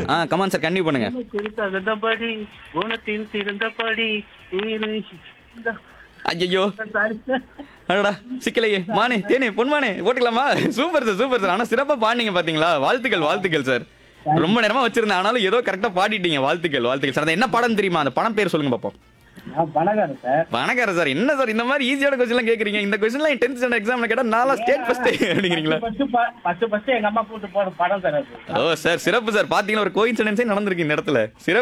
ஆ come on sir continue பண்ணுங்க தகுந்தபடி குணத்தின் சிறந்தபடி ஐயோ அடடா சிக்கலையே மானே தேனே பொன்மானே ஓட்டுக்கலாமா சூப்பர் சார் சூப்பர் சார் ஆனா சிறப்பா பாடினீங்க பாத்தீங்களா வாழ்த்துக்கள் வாழ்த்துக்கள் சார் ரொம்ப நேரமா வச்சிருந்தேன் ஆனாலும் ஏதோ கரெக்டா பாடிட்டீங்க வாழ்த்துக்கள் வாழ்த்துக்கள் சார் அது என்ன படம் தெரியுமா அந்த படம் பேர் சொல்லுங்க பாப்போம் நான் பணக்காரன் சார் வணக்கம் சார் என்ன சார் இந்த மாதிரி ஈஸியான கொஸ்டின் எல்லாம் கேக்குறீங்க இந்த கொஸ்டின் எல்லாம் டென்த் ஸ்டாண்டர்ட் எக்ஸாம்ல கேட்டா நாளா ஸ்டேட் ஃபர்ஸ்ட் அப்படிங்கிறீங்களா ஃபர்ஸ்ட் ஃபர்ஸ்ட் ஃபர்ஸ்ட் எங்க அம்மா போட்டு போற படம் சார் அது ஓ சார் சிறப்பு சார் பாத்தீங்கன்னா ஒரு கோயின்சிடன்ஸே நடந்திருக்கு இந்த இடத்துல சிறப்பு